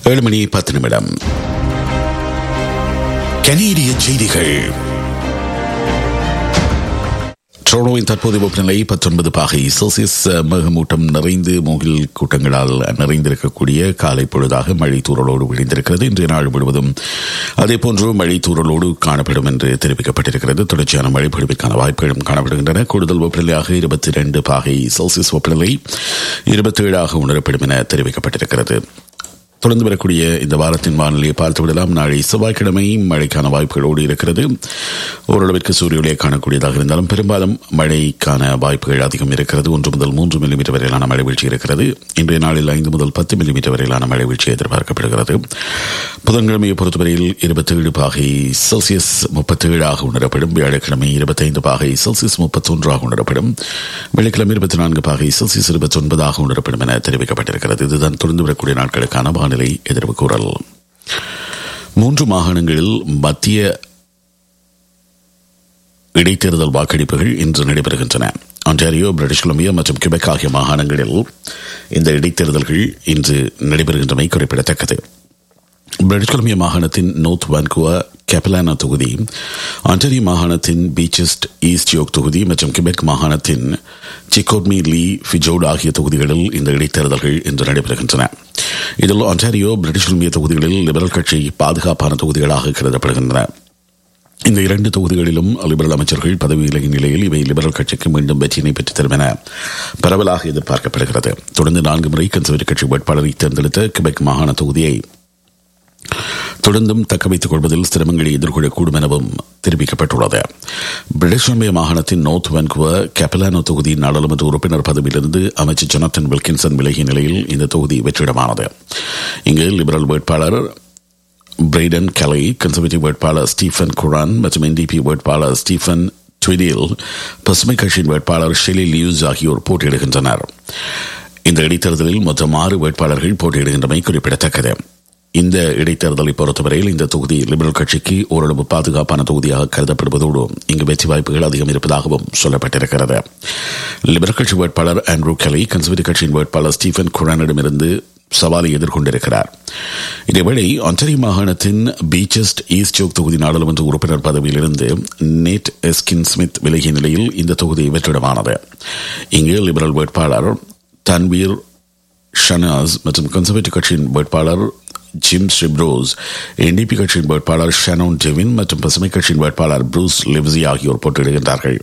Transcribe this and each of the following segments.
ஏழு மணி பத்து நிமிடம் கனேடிய செய்திகள் டொரண்டோவின் தற்போதைய வெப்பநிலை பத்தொன்பது பாகை செல்சியஸ் மேகமூட்டம் நிறைந்து மூகில் கூட்டங்களால் நிறைந்திருக்கக்கூடிய காலை பொழுதாக மழை தூறலோடு விழுந்திருக்கிறது இன்றைய நாள் முழுவதும் அதேபோன்று மழை தூறலோடு காணப்படும் என்று தெரிவிக்கப்பட்டிருக்கிறது தொடர்ச்சியான மழை பொழிவுக்கான வாய்ப்புகளும் காணப்படுகின்றன கூடுதல் வெப்பநிலையாக இருபத்தி இரண்டு பாகை செல்சியஸ் வெப்பநிலை இருபத்தி ஏழாக உணரப்படும் என தெரிவிக்கப்பட்டிருக்கிறது தொடர்ந்து வரக்கூடிய இந்த வாரத்தின் வானிலையை பார்த்து விடலாம் நாளை செவ்வாய்க்கிழமை மழைக்கான வாய்ப்புகளோடு இருக்கிறது ஓரளவிற்கு சூரிய ஒளியை காணக்கூடியதாக இருந்தாலும் பெரும்பாலும் மழைக்கான வாய்ப்புகள் அதிகம் இருக்கிறது ஒன்று முதல் மூன்று மில்லிமீட்டர் வரையிலான மழை வீழ்ச்சி இருக்கிறது இன்றைய நாளில் ஐந்து முதல் பத்து மில்லிமீட்டர் வரையிலான மழை வீழ்ச்சி எதிர்பார்க்கப்படுகிறது புதன்கிழமையை பொறுத்தவரையில் இருபத்தேழு பாகை செல்சியஸ் முப்பத்தேழாக உணரப்படும் வியாழக்கிழமை இருபத்தைந்து பாகை செல்சியஸ் முப்பத்தொன்றாக உணரப்படும் வெள்ளிக்கிழமை இருபத்தி நான்கு பாகை செல்சியஸ் இருபத்தி ஒன்பதாக உணரப்படும் என தெரிவிக்கப்பட்டிருக்கிறது இதுதான் தொடர்ந்து வரக்கூடிய நாட்களுக்கான வானிலை எதிர்வு கூறல் மூன்று மாகாணங்களில் மத்திய இடைத்தேர்தல் வாக்கெடுப்புகள் இன்று நடைபெறுகின்றன ஆன்டாரியோ பிரிட்டிஷ் கொலம்பியா மற்றும் கிபெக் ஆகிய மாகாணங்களில் இந்த இடைத்தேர்தல்கள் இன்று நடைபெறுகின்றமை குறிப்பிடத்தக்கது பிரிட்டிஷ் கொலம்பியா மாகாணத்தின் நோர்த் வான்குவா கேப்பலானா தொகுதி ஆண்டரி மாகாணத்தின் பீச்சஸ்ட் ஈஸ்ட் யோக் தொகுதி மற்றும் கிபெக் மாகாணத்தின் சிக்கோட்மி லீ ஃபிஜோட் ஆகிய தொகுதிகளில் இந்த இடைத்தேர்தல்கள் இன்று நடைபெறுகின்றன இதில் ஆன்டாரியோ பிரிட்டிஷ் கொலம்பியா தொகுதிகளில் லிபரல் கட்சி பாதுகாப்பான தொகுதிகளாக கருதப்படுகின்றன இந்த இரண்டு தொகுதிகளிலும் லிபரல் அமைச்சர்கள் பதவி விலகிய நிலையில் இவை லிபரல் கட்சிக்கு மீண்டும் வெற்றியினை பெற்றுத்தரும் என பரவலாக எதிர்பார்க்கப்படுகிறது தொடர்ந்து நான்கு முறை கன்சர்வேட்டிவ் கட்சி வேட்பாளரை தேர்ந்தெடுத்த கிபெக் மாகாண தொகுதியை தொடர்ந்தும் தக்க வைத்துக் கொள்வதில் சிரமங்களை எதிர்கொள்ளக்கூடும் எனவும் தெரிவிக்கப்பட்டுள்ளது பிரிட்டிஷ் கொலம்பியா மாகாணத்தின் நோர்த் வான்குவர் கேப்பலானோ தொகுதி நாடாளுமன்ற உறுப்பினர் பதவியிலிருந்து அமைச்சர் ஜொனத்தன் வில்கின்சன் விலகிய நிலையில் இந்த தொகுதி வெற்றிடமானது இங்கு லிபரல் வேட்பாளர் பிரைடன் கலை கன்சர்வேட்டிவ் வேட்பாளர் ஸ்டீஃபன் குரான் மற்றும் என்டிபி வேட்பாளர் ஸ்டீஃபன் ட்விடில் பசுமை கட்சியின் வேட்பாளர் ஷெலி லியூஸ் ஆகியோர் போட்டியிடுகின்றனர் இந்த இடைத்தேர்தலில் மொத்தம் ஆறு வேட்பாளர்கள் போட்டியிடுகின்றமை குறிப்பிடத்தக்கது இந்த இடைத்தேர்தலை பொறுத்தவரையில் இந்த தொகுதி லிபரல் கட்சிக்கு ஓரளவு பாதுகாப்பான தொகுதியாக கருதப்படுவதோடு இங்கு வெற்றி வாய்ப்புகள் அதிகம் இருப்பதாகவும் சொல்லப்பட்டிருக்கிறது லிபரல் கட்சி வேட்பாளர் ஆண்ட்ரூ கெலி கன்சர்வேட்டிவ் கட்சியின் வேட்பாளர் ஸ்டீஃபன் குரானிடமிருந்து சவாலை எதிர்கொண்டிருக்கிறார் இதேவேளை ஒன்டரி மாகாணத்தின் பீச்சஸ்ட் ஈஸ்ட் ஜோக் தொகுதி நாடாளுமன்ற உறுப்பினர் பதவியிலிருந்து நேட் எஸ்கின் ஸ்மித் விலகிய நிலையில் இந்த தொகுதி வெற்றிடமானது இங்கு லிபரல் வேட்பாளர் தன்வீர் ஷனாஸ் மற்றும் கன்சர்வேட்டிவ் கட்சியின் வேட்பாளர் ஜிம் ஸ்ரிப்ரோஸ் என்டிபி கட்சியின் வேட்பாளர் ஷனோன் ஜெவின் மற்றும் பசுமை கட்சியின் வேட்பாளர் ப்ரூஸ் லிவ்ஸி ஆகியோர் போட்டியிடுகின்றார்கள்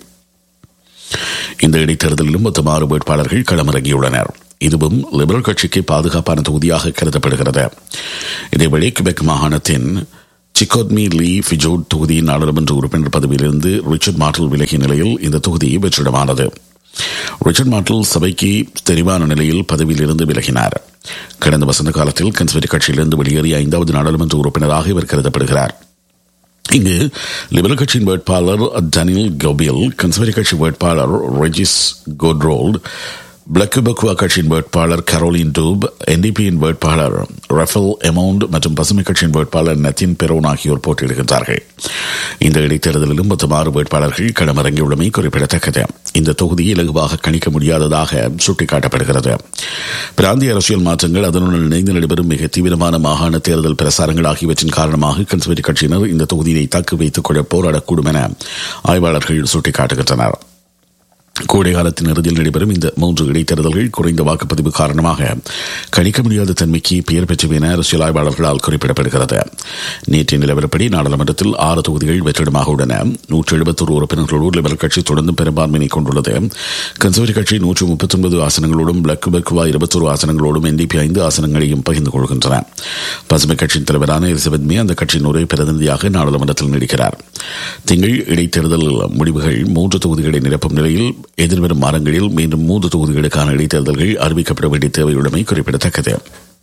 இந்த இடைத்தேர்தலிலும் மொத்தம் ஆறு வேட்பாளர்கள் களமிறங்கியுள்ளனர் இதுவும் லிபரல் கட்சிக்கு பாதுகாப்பான தொகுதியாக கருதப்படுகிறது இதேவேளை கிபெக் மாகாணத்தின் சிக்கோட்மி லீ ஃபிஜோட் தொகுதி நாடாளுமன்ற உறுப்பினர் பதவியிலிருந்து ரிச்சர்ட் மார்டல் விலகிய நிலையில் இந்த தொகுதி வெற்றிடமானது ரிச்சர்ட் மார்டல் சபைக்கு தெரிவான நிலையில் பதவியிலிருந்து விலகினார் கடந்த வசந்த காலத்தில் கன்சர்வேட்டிவ் கட்சியிலிருந்து வெளியேறிய ஐந்தாவது நாடாளுமன்ற உறுப்பினராக இவர் கருதப்படுகிறார் இங்கு லிபரல் கட்சியின் வேட்பாளர் டனில் கோபியல் கன்சர்வேட்டிவ் கட்சி வேட்பாளர் ரெஜிஸ் கோட்ரோல்ட் பிளக்குபக்குவா கட்சியின் வேட்பாளர் கரோலின் டூப் என்டிபியின் வேட்பாளர் ரஃபல் எமௌண்ட் மற்றும் பசுமை கட்சியின் வேட்பாளர் நத்தின் பெரோன் ஆகியோர் போட்டியிடுகின்றார்கள் இந்த இடைத்தேர்தலிலும் மொத்தம் ஆறு வேட்பாளர்கள் களமிறங்கியுள்ளமை குறிப்பிடத்தக்கது இந்த தொகுதி இலகுவாக கணிக்க முடியாததாக சுட்டிக்காட்டப்படுகிறது பிராந்திய அரசியல் மாற்றங்கள் அதனுடன் இணைந்து நடைபெறும் மிக தீவிரமான மாகாண தேர்தல் பிரசாரங்கள் ஆகியவற்றின் காரணமாக கன்சர்வேட்டிவ் கட்சியினர் இந்த தொகுதியை தக்க வைத்துக் கொள்ள போராடக்கூடும் என ஆய்வாளர்கள் சுட்டிக்காட்டுகின்றனர் கோடை காலத்தின் இறுதியில் நடைபெறும் இந்த மூன்று இடைத்தேர்தல்கள் குறைந்த வாக்குப்பதிவு காரணமாக கணிக்க முடியாத தன்மைக்கு பெயர் பெற்றவை என அரசியல் ஆய்வாளர்களால் குறிப்பிடப்படுகிறது நேற்றைய நிலவரப்படி நாடாளுமன்றத்தில் ஆறு தொகுதிகள் வெற்றிடமாக உள்ளன நூற்றி எழுபத்தொரு உறுப்பினர்களோடு லிபரல் கட்சி தொடர்ந்து பெரும்பான்மையை கொண்டுள்ளது கன்சர்வேட்டிவ் கட்சி நூற்று முப்பத்தி ஒன்பது ஆசனங்களோடும் பிளக் பக்குவா இருபத்தொரு ஆசனங்களோடும் என்டிபி ஐந்து ஆசனங்களையும் பகிர்ந்து கொள்கின்றன பசுமை கட்சியின் தலைவரான எலிசபெத் மே அந்த கட்சியின் ஒரே பிரதிநிதியாக நாடாளுமன்றத்தில் நீடிக்கிறார் திங்கள் இடைத்தேர்தல் முடிவுகள் மூன்று தொகுதிகளை நிரப்பும் நிலையில் எதிர்வரும் வாரங்களில் மீண்டும் மூன்று தொகுதிகளுக்கான இடைத்தேர்தல்கள் அறிவிக்கப்பட வேண்டிய தேவையுடைமை குறிப்பிடத்தக்கது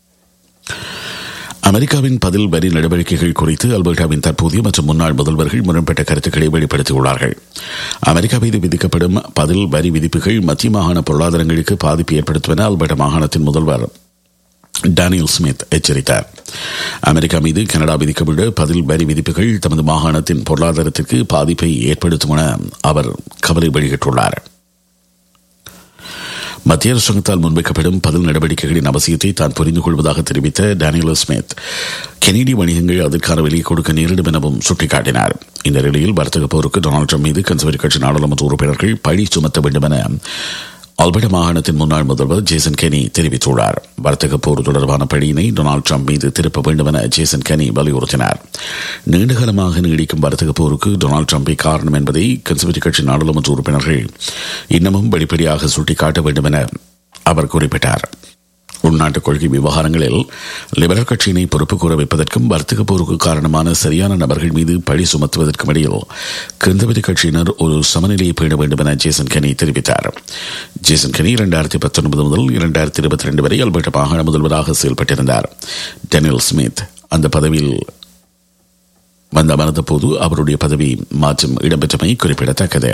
அமெரிக்காவின் பதில் வரி நடவடிக்கைகள் குறித்து அல்பர்டாவின் தற்போதைய மற்றும் முன்னாள் முதல்வர்கள் முரண்பட்ட கருத்துக்களை வெளிப்படுத்தியுள்ளார்கள் அமெரிக்கா மீது விதிக்கப்படும் பதில் வரி விதிப்புகள் மத்திய மாகாண பொருளாதாரங்களுக்கு பாதிப்பு ஏற்படுத்தும் என அல்பர்டா மாகாணத்தின் முதல்வர் டேனியல் ஸ்மித் எச்சரித்தார் அமெரிக்கா மீது கனடா விதிக்கப்பட்ட பதில் வரி விதிப்புகள் தமது மாகாணத்தின் பொருளாதாரத்திற்கு பாதிப்பை ஏற்படுத்தும் என அவர் கவலை வெளியிட்டுள்ளார் மத்திய அரசாங்கத்தால் முன்வைக்கப்படும் பதில் நடவடிக்கைகளின் அவசியத்தை தான் புரிந்து கொள்வதாக தெரிவித்த டேனியல் ஸ்மித் கெனடிய வணிகங்கள் அதற்கான விலையை கொடுக்க நேரிடும் எனவும் சுட்டிக்காட்டினார் இந்த நிலையில் வர்த்தக போருக்கு டொனால்டு ட்ரம்ப் மீது கன்சர்வேட்டிவ் கட்சி நாடாளுமன்ற உறுப்பினர்கள் பழி சுமத்த வேண்டும் என ஆல்பர்டா மாகாணத்தின் முன்னாள் முதல்வர் ஜேசன் கெனி தெரிவித்துள்ளார் வர்த்தக போர் தொடர்பான பழியினை டொனால்டு ட்ரம்ப் மீது திருப்ப வேண்டும் என ஜேசன் கெனி வலியுறுத்தினார் நீண்டகாலமாக நீடிக்கும் வர்த்தக போருக்கு டொனால்டு ட்ரம்பை காரணம் என்பதை கன்சர்வேட்டிவ் கட்சி நாடாளுமன்ற உறுப்பினர்கள் இன்னமும் படிப்படியாக சுட்டிக்காட்ட வேண்டும் என அவர் குறிப்பிட்டார் உள்நாட்டு கொள்கை விவகாரங்களில் லிபரல் கட்சியினை பொறுப்பு கூற வைப்பதற்கும் வர்த்தக போருக்கு காரணமான சரியான நபர்கள் மீது பழி சுமத்துவதற்கும் இடையில் கந்தவதி கட்சியினர் ஒரு சமநிலையை பேண வேண்டும் என ஜேசன் கனி தெரிவித்தார் ஜேசன் கனி இரண்டாயிரத்தி பத்தொன்பது முதல் இரண்டாயிரத்தி இருபத்தி ரெண்டு வரை அல்பர்ட் மாகாண முதல்வராக செயல்பட்டிருந்தார் டெனியல் ஸ்மித் அந்த பதவியில் வந்த அமர்ந்த போது அவருடைய பதவி மாற்றம் இடம்பெற்றமை குறிப்பிடத்தக்கது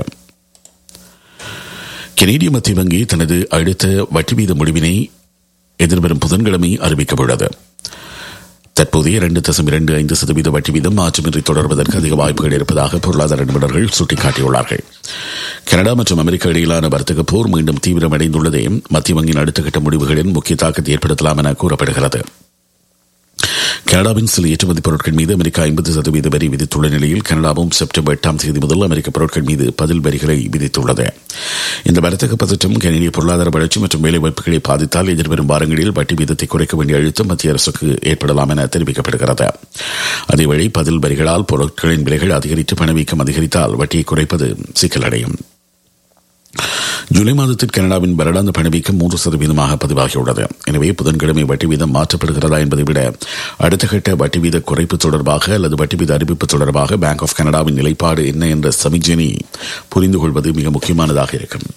கெனடிய மத்திய வங்கி தனது அடுத்த வட்டி வீத முடிவினை எதிர்வரும் புதன்கிழமை அறிவிக்கப்பட்டுள்ளது தற்போதைய இரண்டு தசம் இரண்டு ஐந்து சதவீத வட்டி வீதம் மாற்றமின்றி தொடர்வதற்கு அதிக வாய்ப்புகள் இருப்பதாக பொருளாதார நிபுணர்கள் சுட்டிக்காட்டியுள்ளார்கள் கனடா மற்றும் அமெரிக்கா இடையிலான வர்த்தக போர் மீண்டும் தீவிரமடைந்துள்ளதே மத்திய வங்கியின் அடுத்த கட்ட முடிவுகளின் முக்கிய தாக்கத்தை ஏற்படுத்தலாம் என கூறப்படுகிறது கனடாவின் சில ஏற்றுமதி பொருட்கள் மீது அமெரிக்கா ஐம்பது சதவீத வரி விதித்துள்ள நிலையில் கனடாவும் செப்டம்பர் எட்டாம் தேதி முதல் அமெரிக்க பொருட்கள் மீது பதில் வரிகளை விதித்துள்ளது இந்த வர்த்தக பதற்றம் கனடிய பொருளாதார வளர்ச்சி மற்றும் வேலைவாய்ப்புகளை பாதித்தால் எதிர்வரும் வாரங்களில் வட்டி வீதத்தை குறைக்க வேண்டிய அழுத்தம் மத்திய அரசுக்கு ஏற்படலாம் என தெரிவிக்கப்படுகிறது அதேவழி பதில் வரிகளால் பொருட்களின் விலைகள் அதிகரித்து பணவீக்கம் அதிகரித்தால் வட்டியை குறைப்பது சிக்கலடையும் ஜூலை மாதத்தில் கனடாவின் வருடாந்த பணவீக்கம் மூன்று சதவீதமாக பதிவாகியுள்ளது எனவே புதன்கிழமை வட்டி வீதம் மாற்றப்படுகிறதா என்பதை விட அடுத்த கட்ட வட்டி வீத குறைப்பு தொடர்பாக அல்லது வட்டி வீத அறிவிப்பு தொடர்பாக பேங்க் ஆஃப் கனடாவின் நிலைப்பாடு என்ன என்ற சமிக்ஜனை புரிந்து கொள்வது மிக முக்கியமானதாக இருக்கும்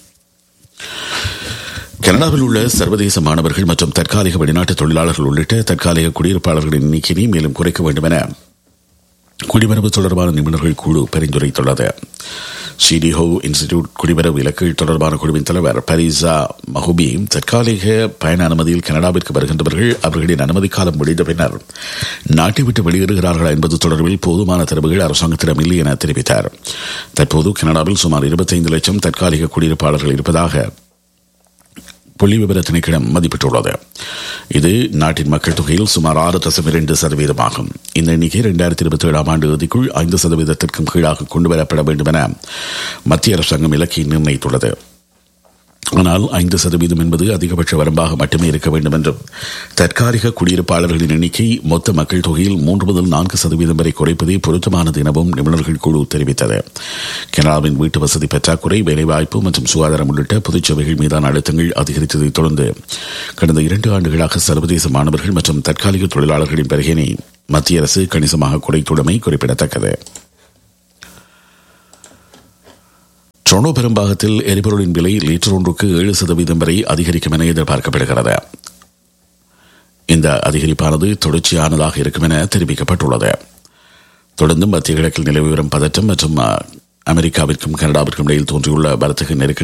கனடாவில் உள்ள சர்வதேச மாணவர்கள் மற்றும் தற்காலிக வெளிநாட்டு தொழிலாளர்கள் உள்ளிட்ட தற்காலிக குடியிருப்பாளர்களின் எண்ணிக்கையை மேலும் குறைக்க வேண்டும் என குடிவரவு தொடர்பான நிபுணர்கள் குழு பரிந்துரைத்துள்ளது சிடிஹோ இன்ஸ்டிடியூட் குடிவரவு இலக்குகள் தொடர்பான குழுவின் தலைவர் பரிசா மஹுபி தற்காலிக பயண அனுமதியில் கனடாவிற்கு வருகின்றவர்கள் அவர்களின் அனுமதி காலம் முடிந்த பின்னர் நாட்டை விட்டு வெளியேறுகிறார்களா என்பது தொடர்பில் போதுமான தரவுகள் அரசாங்கத்திடம் இல்லை என தெரிவித்தார் தற்போது கனடாவில் சுமார் இருபத்தைந்து லட்சம் தற்காலிக குடியிருப்பாளர்கள் இருப்பதாக புள்ளி விவர திணைக்களம் மதிப்பிட்டுள்ளது இது நாட்டின் மக்கள் தொகையில் சுமார் ஆறு தசம் இரண்டு சதவீதமாகும் இந்த எண்ணிக்கை இரண்டாயிரத்தி இருபத்தி ஏழாம் ஆண்டு இறுதிக்குள் ஐந்து சதவீதத்திற்கும் கீழாக கொண்டுவரப்பட வேண்டும் என மத்திய அரசாங்கம் இலக்கை நிர்ணயித்துள்ளது ஆனால் ஐந்து சதவீதம் என்பது அதிகபட்ச வரம்பாக மட்டுமே இருக்க வேண்டும் என்றும் தற்காலிக குடியிருப்பாளர்களின் எண்ணிக்கை மொத்த மக்கள் தொகையில் மூன்று முதல் நான்கு சதவீதம் வரை குறைப்பதே பொருத்தமானது எனவும் நிபுணர்கள் குழு தெரிவித்தது கனடாவின் வீட்டு வசதி பற்றாக்குறை வேலைவாய்ப்பு மற்றும் சுகாதாரம் உள்ளிட்ட பொதுச்சேவைகள் மீதான அழுத்தங்கள் அதிகரித்ததைத் தொடர்ந்து கடந்த இரண்டு ஆண்டுகளாக சர்வதேச மாணவர்கள் மற்றும் தற்காலிக தொழிலாளர்களின் வருகையினை மத்திய அரசு கணிசமாக குறைத்துள்ளமை குறிப்பிடத்தக்கது டொரண்டோ பெரும்பாகத்தில் எரிபொருளின் விலை லீட்டர் ஒன்றுக்கு ஏழு சதவீதம் வரை அதிகரிக்கும் என எதிர்பார்க்கப்படுகிறது இந்த அதிகரிப்பானது தொடர்ச்சியானதாக இருக்கும் என தெரிவிக்கப்பட்டுள்ளது தொடர்ந்து மத்திய கிழக்கில் நிலவி வரும் பதற்றம் மற்றும் அமெரிக்காவிற்கும் கனடாவிற்கும் இடையில் தோன்றியுள்ள வர்த்தக நெருக்கடி